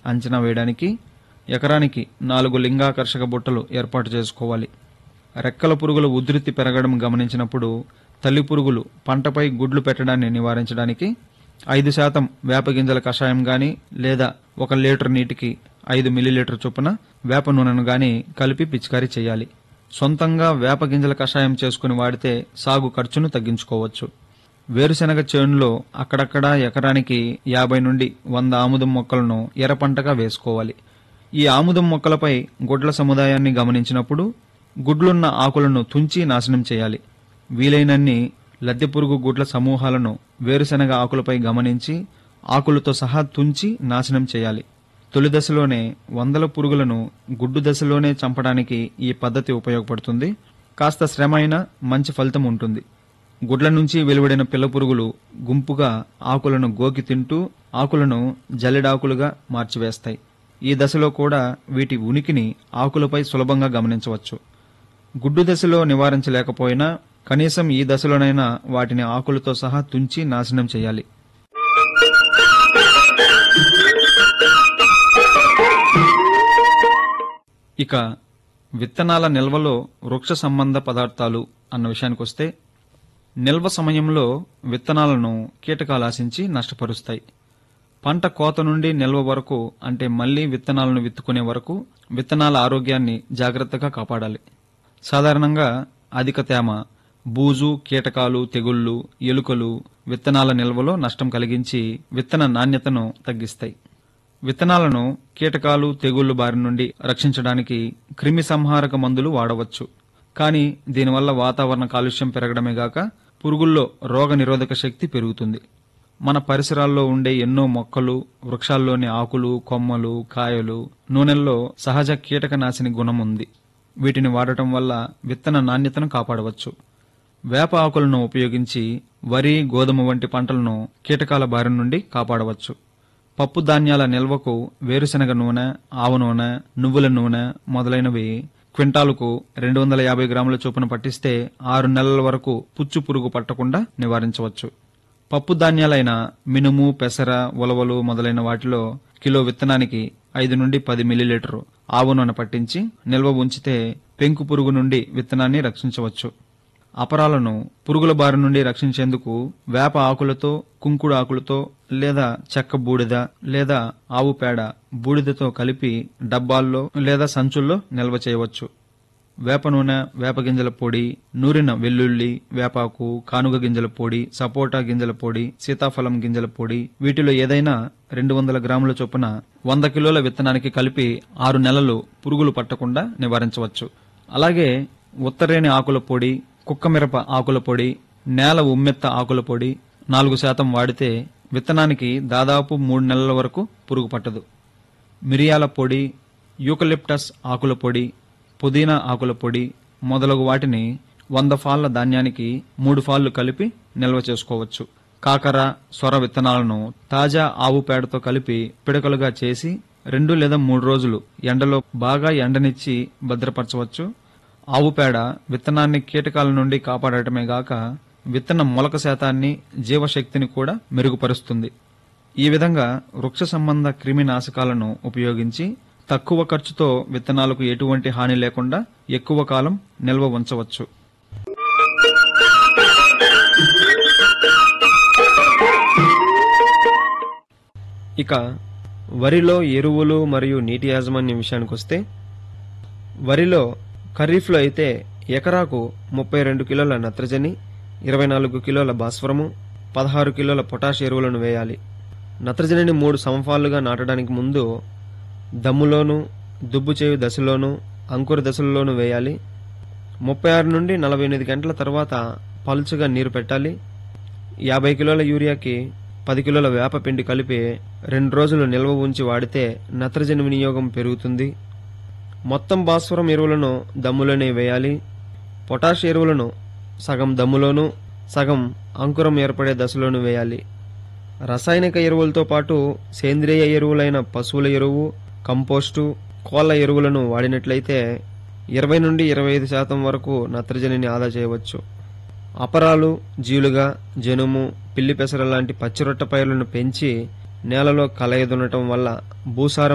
అంచనా వేయడానికి ఎకరానికి నాలుగు లింగాకర్షక బుట్టలు ఏర్పాటు చేసుకోవాలి రెక్కల పురుగుల ఉధృతి పెరగడం గమనించినప్పుడు తల్లి పురుగులు పంటపై గుడ్లు పెట్టడాన్ని నివారించడానికి ఐదు శాతం వేపగింజల కషాయం గాని లేదా ఒక లీటర్ నీటికి ఐదు మిల్లీలీటర్ చొప్పున వేప నూనెను గాని కలిపి పిచికారీ చేయాలి సొంతంగా వేప గింజల కషాయం చేసుకుని వాడితే సాగు ఖర్చును తగ్గించుకోవచ్చు వేరుశెనగ చేనులో అక్కడక్కడ ఎకరానికి యాభై నుండి వంద ఆముదం మొక్కలను ఎర్ర పంటగా వేసుకోవాలి ఈ ఆముదం మొక్కలపై గుడ్ల సముదాయాన్ని గమనించినప్పుడు గుడ్లున్న ఆకులను తుంచి నాశనం చేయాలి వీలైనన్ని లద్దె పురుగు గుడ్ల సమూహాలను వేరుశెనగ ఆకులపై గమనించి ఆకులతో సహా తుంచి నాశనం చేయాలి తొలి దశలోనే వందల పురుగులను గుడ్డు దశలోనే చంపడానికి ఈ పద్ధతి ఉపయోగపడుతుంది కాస్త శ్రమ అయినా మంచి ఫలితం ఉంటుంది గుడ్ల నుంచి వెలువడిన పిల్ల పురుగులు గుంపుగా ఆకులను గోకి తింటూ ఆకులను జల్లెడాకులుగా మార్చివేస్తాయి ఈ దశలో కూడా వీటి ఉనికిని ఆకులపై సులభంగా గమనించవచ్చు గుడ్డు దశలో నివారించలేకపోయినా కనీసం ఈ దశలోనైనా వాటిని ఆకులతో సహా తుంచి నాశనం చేయాలి ఇక విత్తనాల నిల్వలో వృక్ష సంబంధ పదార్థాలు అన్న విషయానికొస్తే నిల్వ సమయంలో విత్తనాలను కీటకాలు ఆశించి నష్టపరుస్తాయి పంట కోత నుండి నిల్వ వరకు అంటే మళ్లీ విత్తనాలను విత్తుకునే వరకు విత్తనాల ఆరోగ్యాన్ని జాగ్రత్తగా కాపాడాలి సాధారణంగా అధిక తేమ బూజు కీటకాలు తెగుళ్లు ఎలుకలు విత్తనాల నిల్వలో నష్టం కలిగించి విత్తన నాణ్యతను తగ్గిస్తాయి విత్తనాలను కీటకాలు తెగుళ్లు బారి నుండి రక్షించడానికి క్రిమి సంహారక మందులు వాడవచ్చు కానీ దీనివల్ల వాతావరణ కాలుష్యం పెరగడమే గాక పురుగుల్లో రోగ నిరోధక శక్తి పెరుగుతుంది మన పరిసరాల్లో ఉండే ఎన్నో మొక్కలు వృక్షాల్లోని ఆకులు కొమ్మలు కాయలు నూనెల్లో సహజ కీటకనాశిని గుణం ఉంది వీటిని వాడటం వల్ల విత్తన నాణ్యతను కాపాడవచ్చు వేప ఆకులను ఉపయోగించి వరి గోధుమ వంటి పంటలను కీటకాల బారి నుండి కాపాడవచ్చు పప్పు ధాన్యాల నిల్వకు వేరుశెనగ నూనె ఆవ నూనె నువ్వుల నూనె మొదలైనవి క్వింటాలుకు రెండు వందల యాభై గ్రాముల చొప్పున పట్టిస్తే ఆరు నెలల వరకు పుచ్చు పురుగు పట్టకుండా నివారించవచ్చు పప్పు ధాన్యాలైన మినుము పెసర ఉలవలు మొదలైన వాటిలో కిలో విత్తనానికి ఐదు నుండి పది మిల్లీలీటరు ఆవు నూనె పట్టించి నిల్వ ఉంచితే పెంకు పురుగు నుండి విత్తనాన్ని రక్షించవచ్చు అపరాలను పురుగుల బారి నుండి రక్షించేందుకు వేప ఆకులతో కుంకుడు ఆకులతో లేదా చెక్క బూడిద లేదా ఆవు పేడ బూడిదతో కలిపి డబ్బాల్లో లేదా సంచుల్లో నిల్వ చేయవచ్చు వేప నూనె వేప గింజల పొడి నూరిన వెల్లుల్లి వేపాకు కానుగ గింజల పొడి సపోటా గింజల పొడి సీతాఫలం గింజల పొడి వీటిలో ఏదైనా రెండు వందల గ్రాముల చొప్పున వంద కిలోల విత్తనానికి కలిపి ఆరు నెలలు పురుగులు పట్టకుండా నివారించవచ్చు అలాగే ఉత్తరేణి ఆకుల పొడి కుక్కమిరప ఆకుల పొడి నేల ఉమ్మెత్త ఆకుల పొడి నాలుగు శాతం వాడితే విత్తనానికి దాదాపు మూడు నెలల వరకు పురుగు పట్టదు మిరియాల పొడి యూకలిప్టస్ ఆకుల పొడి పుదీనా ఆకుల పొడి మొదలగు వాటిని వంద ఫాళ్ల ధాన్యానికి మూడు ఫాళ్లు కలిపి నిల్వ చేసుకోవచ్చు కాకర సొర విత్తనాలను తాజా ఆవు పేడతో కలిపి పిడకలుగా చేసి రెండు లేదా మూడు రోజులు ఎండలో బాగా ఎండనిచ్చి భద్రపరచవచ్చు ఆవు పేడ విత్తనాన్ని కీటకాల నుండి కాపాడటమే గాక విత్తన మొలక శాతాన్ని జీవశక్తిని కూడా మెరుగుపరుస్తుంది ఈ విధంగా వృక్ష సంబంధ క్రిమి నాశకాలను ఉపయోగించి తక్కువ ఖర్చుతో విత్తనాలకు ఎటువంటి హాని లేకుండా ఎక్కువ కాలం నిల్వ ఉంచవచ్చు ఇక వరిలో ఎరువులు మరియు నీటి యాజమాన్యం విషయానికి వస్తే వరిలో ఖరీఫ్లో అయితే ఎకరాకు ముప్పై రెండు కిలోల నత్రజని ఇరవై నాలుగు కిలోల భాస్వరము పదహారు కిలోల పొటాష్ ఎరువులను వేయాలి నత్రజనిని మూడు సంఫాలుగా నాటడానికి ముందు దమ్ములోను దుబ్బు చేయు దశలోను అంకుర దశలలోనూ వేయాలి ముప్పై ఆరు నుండి నలభై ఎనిమిది గంటల తర్వాత పలుచగా నీరు పెట్టాలి యాభై కిలోల యూరియాకి పది కిలోల వేపపిండి కలిపి రెండు రోజులు నిల్వ ఉంచి వాడితే నత్రజని వినియోగం పెరుగుతుంది మొత్తం భాస్వరం ఎరువులను దమ్ములోనే వేయాలి పొటాష్ ఎరువులను సగం దమ్ములోను సగం అంకురం ఏర్పడే దశలోనూ వేయాలి రసాయనిక ఎరువులతో పాటు సేంద్రియ ఎరువులైన పశువుల ఎరువు కంపోస్టు కోళ్ల ఎరువులను వాడినట్లయితే ఇరవై నుండి ఇరవై ఐదు శాతం వరకు నత్రజనిని ఆదా చేయవచ్చు అపరాలు జీలుగా జనుము పిల్లి పెసర లాంటి పచ్చిరొట్ట పైర్లను పెంచి నేలలో కలయదునటం వల్ల భూసారం